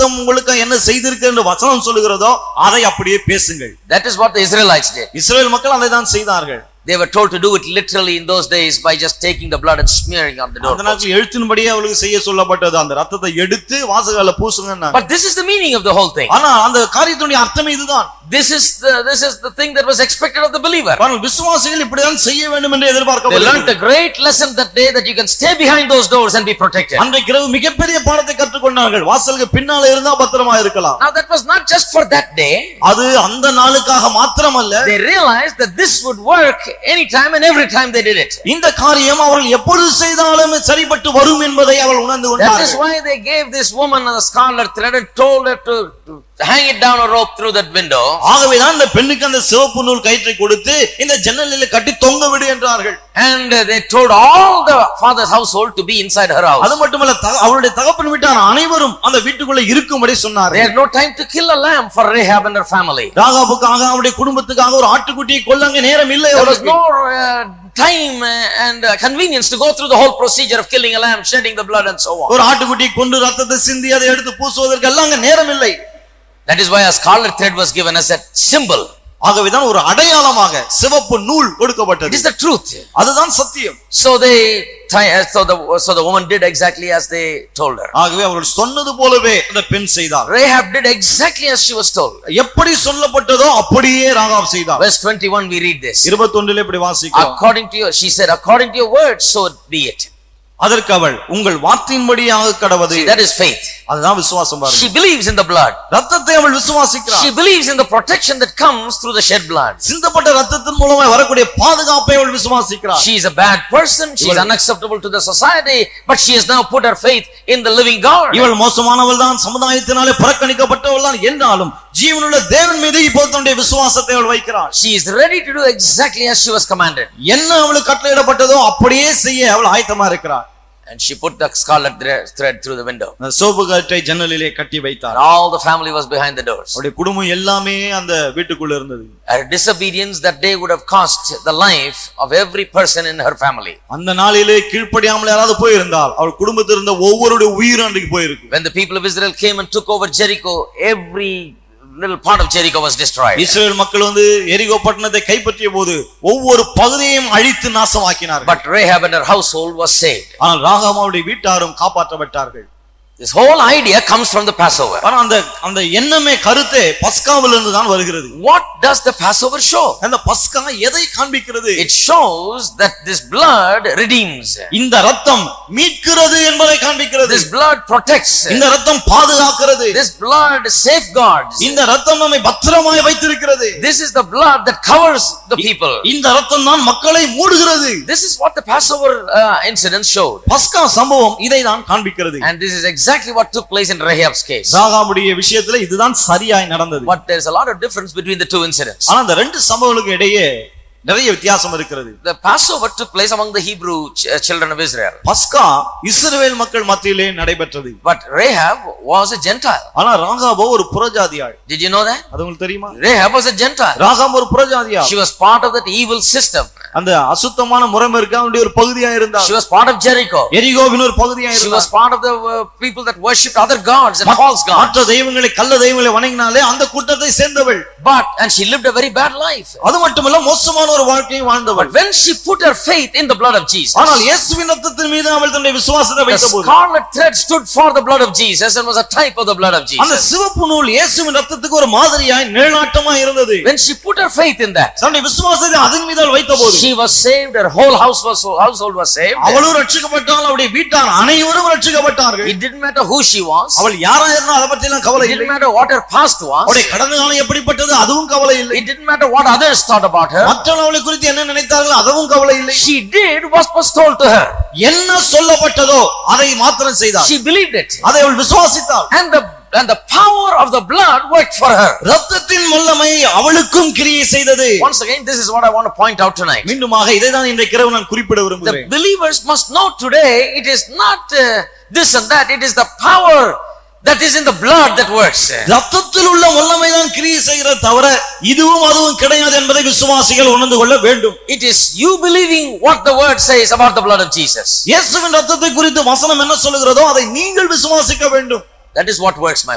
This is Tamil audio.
ரத்தம் உங்களுக்கு என்ன செய்திருக்கு என்று வசனம் சொல்லுகிறதோ அதை அப்படியே பேசுங்கள் That is what the Israelites did. Israel மக்கள் அதை தான் செய்தார்கள் They were told to do it literally in those days by just taking the blood and smearing on the அந்த door. நாட்கள் எழுத்தின்படியே அவளுக்கு செய்ய சொல்லப்பட்டது அந்த ரத்தத்தை எடுத்து வாசகால பூசுங்க But this is the meaning of the whole thing. ஆனா அந்த காரியத்தினுடைய அர்த்தமே இதுதான் This is the this is the thing that was expected of the believer. ஆனால் விசுவாசிகள் இப்படிதான் செய்ய வேண்டும் என்று They learned எதிர்பார்க்கப்பட்டது a great lesson that day that you can stay behind those doors and be protected. அன்றைக்கு இரவு மிகப்பெரிய பாடத்தை கற்றுக்கொண்டார்கள் வாசலுக்கு பின்னால இருந்தா பத்திரமா இருக்கலாம் Now that was not just for that day. அது அந்த நாளுக்காக மாத்திரமல்ல They realized that this would work anytime and every time they did it. இந்த காரியம் அவர்கள் எப்பொழுது செய்தாலும் சரிப்பட்டு வரும் என்பதை அவள் உணர்ந்து That is கொண்டார்கள் why they gave this woman a scarlet thread and told her to, to hang it down a rope through that window. ஆகவேதான் இந்த பெண்ணுக்கு அந்த சிவப்பு நூல் கயிற்றை கொடுத்து இந்த ஜன்னலில் கட்டி தொங்க விடு என்றார்கள் And uh, they told all the father's household to be inside her house. அது மட்டுமல்ல தக- அவருடைய தகப்பன் வீட்டார் அனைவரும் அந்த வீட்டுக்குள்ள இருக்கும்படி They சொன்னார்கள் had no time to kill a lamb for Rahab and her family. ராகாபுக்காக அவருடைய குடும்பத்துக்காக ஒரு ஆட்டுக்குட்டியை கொல்லாங்க நேரம் இல்லை There was அவருக்கு no uh, time uh, and uh, convenience to go through the whole procedure of killing a lamb, shedding the blood, and so on. ஒரு ஆட்டுக்குட்டியை கொண்டு ரத்தத்தை சிந்தி அதை எடுத்து பூசுவதற்கு எல்லாம் அங்க நேரம் இல்லை That is why a scarlet thread was given as a symbol. ஆகவேதான் ஒரு அடையாளமாக சிவப்பு நூல் It கொடுக்கப்பட்டது is the truth. அதுதான் சத்தியம் So they, tie- uh, so the, so the woman did exactly as they told her. ஆகவே அவர்கள் சொன்னது போலவே அந்த பெண் செய்தார் Rahab did exactly as she was told. எப்படி சொல்லப்பட்டதோ அப்படியே ராகாப் செய்தார் Verse 21, we read this. இருபத்தொன்றில் இப்படி வாசிக்கிறோம் According to your, she said, according to your word, so be it. அதற்கு அவள் உங்கள் வார்த்தையின்படியாக கடவது See, that is faith. அதுதான் விசுவாசம் பாருங்க She believes in the blood. ரத்தத்தை அவள் விசுவாசிக்கிறார் She believes in the protection that comes through the shed blood. சிந்தப்பட்ட ரத்தத்தின் மூலமா வரக்கூடிய பாதுகாப்பை அவள் விசுவாசிக்கிறார் She is a bad person. She is unacceptable to the society, but she has now put her faith in the living God. இவள் மோசமானவள் தான் சமுதாயத்தினாலே புறக்கணிக்கப்பட்டவள் தான் என்றாலும் ஜீவனுள்ள தேவன் மீது இப்போது தன்னுடைய விசுவாசத்தை அவள் வைக்கிறாள் She is ready to do exactly as she was commanded. என்ன அவளுக்கு கட்டளையிடப்பட்டதோ அப்படியே செய்ய அவள் ஆயத்தமா இருக்கிறார் And she put the scarlet thre- thread through the window. அந்த சோப்பு கட்டை ஜன்னலிலே கட்டி And வைத்தார் all the family was behind the doors. அவருடைய குடும்பம் எல்லாமே அந்த வீட்டுக்குள்ள இருந்தது Her disobedience that day would have cost the life of every person in her family. அந்த நாளிலே கீழ்ப்படியாமல் யாராவது போயிருந்தால் அவள் குடும்பத்தில் இருந்த ஒவ்வொருடைய உயிரும் அன்றைக்கு போயிருக்கு When the people of Israel came and took over Jericho, every little part of Jericho was destroyed. இஸ்ரேல் மக்கள் வந்து எரிகோ பட்டணத்தை கைப்பற்றிய போது ஒவ்வொரு பகுதியையும் அழித்து நாசமாக்கினார்கள் But Rahab and her household was saved. ஆனால் ராகாமாவுடைய வீட்டாரும் காப்பாற்றப்பட்டார்கள் This whole idea comes from the Passover. ஆனா அந்த அந்த எண்ணமே கருத்தே பஸ்காவிலிருந்து தான் வருகிறது What does the Passover show? அந்த பஸ்கா எதை காண்பிக்கிறது It shows that this blood redeems. இந்த ரத்தம் மீட்கிறது என்பதை காண்பிக்கிறது This blood protects. இந்த ரத்தம் பாதுகாக்கிறது This blood safeguards. இந்த ரத்தம் நம்மை பத்திரமாய் வைத்திருக்கிறது This is the blood that covers the people. இந்த ரத்தம் தான் மக்களை மூடுகிறது This is what the Passover uh, incident showed. பஸ்கா சம்பவம் இதை தான் காண்பிக்கிறது And this is exactly what took place in Rahab's case. ராகாவுடைய விஷயத்துல இதுதான் சரியாய் நடந்தது But there's a lot of difference between the two incidents. ஆனா இந்த ரெண்டு சம்பவங்களுக்கு இடையே நிறைய வித்தியாசம் இருக்கிறது The Passover took place among the Hebrew ch- uh, children of Israel. பஸ்கா இஸ்ரவேல் மக்கள் மத்தியிலே நடைபெற்றது But Rahab was a Gentile. ஆனா ராகாபோ ஒரு புறஜாதியாள் Did you know that? அது உங்களுக்கு தெரியுமா Rahab was a Gentile. ராகாம் ஒரு புறஜாதியாள் She was part of that evil system. அந்த அசுத்தமான முறைமை இருக்கு அவனுடைய ஒரு பகுதியா இருந்தா She was part of Jericho. எரிகோவின் ஒரு பகுதியா She இருந்தா was part of the uh, people that worshipped other gods and false gods. மற்ற தெய்வங்களை கள்ள தெய்வங்களை வணங்கினாலே அந்த கூட்டத்தை சேர்ந்தவள் But, and she lived a very bad life. அது மட்டுமல்ல மோசமான ஒரு வாழ்க்கையை வாழ்ந்தவள் But when she put her faith in the blood of Jesus, ஆனால் இயேசுவின் ரத்தத்தின் மீது அவள் தன்னுடைய விசுவாசத்தை the வைத்த போது scarlet thread stood for the blood of Jesus and was a type of the blood of அந்த Jesus. சிவப்பு நூல் இயேசுவின் ரத்தத்துக்கு ஒரு மாதிரியாய் நிழலாட்டமா இருந்தது When she put her faith in that, தன்னுடைய விசுவாசத்தை அதன் மீது அவள் வைத்த போது she was saved, her whole house was, household was saved. அவளும் ரட்சிக்கப்பட்டால் அவருடைய வீட்டார் அனைவரும் ரட்சிக்கப்பட்டார்கள் It didn't matter who she was. அவள் யாரா இருந்தா அதை பத்தி எல்லாம் It கவலை didn't இல்லை matter what her past was. அவருடைய கடந்த காலம் எப்படிப்பட்டது அதுவும் கவலை இல்லை It didn't matter what others thought about her. மற்றவர்கள் அவளை குறித்து என்ன நினைத்தார்கள் அதுவும் கவலை இல்லை She did what was told to her. என்ன சொல்லப்பட்டதோ அதை மாத்திரம் செய்தார் She believed it. அதை அவள் விசுவாசித்தாள் And the, and the power of the blood worked for her. ரத்தத்தின் வல்லமை அவளுக்கும் கிரியை செய்தது Once again, this is what I want to point out tonight. மீண்டுமாக இதைதான் இன்றைக்கு இரவு நான் குறிப்பிட The விரும்புகிறேன் believers must know today it is not uh, this and that, it is the power that is in the blood that works. ரத்தத்தில் உள்ள வல்லமை தான் கிரியை செய்கிறது தவிர இதுவும் அதுவும் கிடையாது என்பதை விசுவாசிகள் உணர்ந்து கொள்ள வேண்டும் It is you believing what the word says about the blood of Jesus. இயேசுவின் ரத்தத்தை குறித்து வசனம் என்ன சொல்லுகிறதோ அதை நீங்கள் விசுவாசிக்க வேண்டும் That is what works, my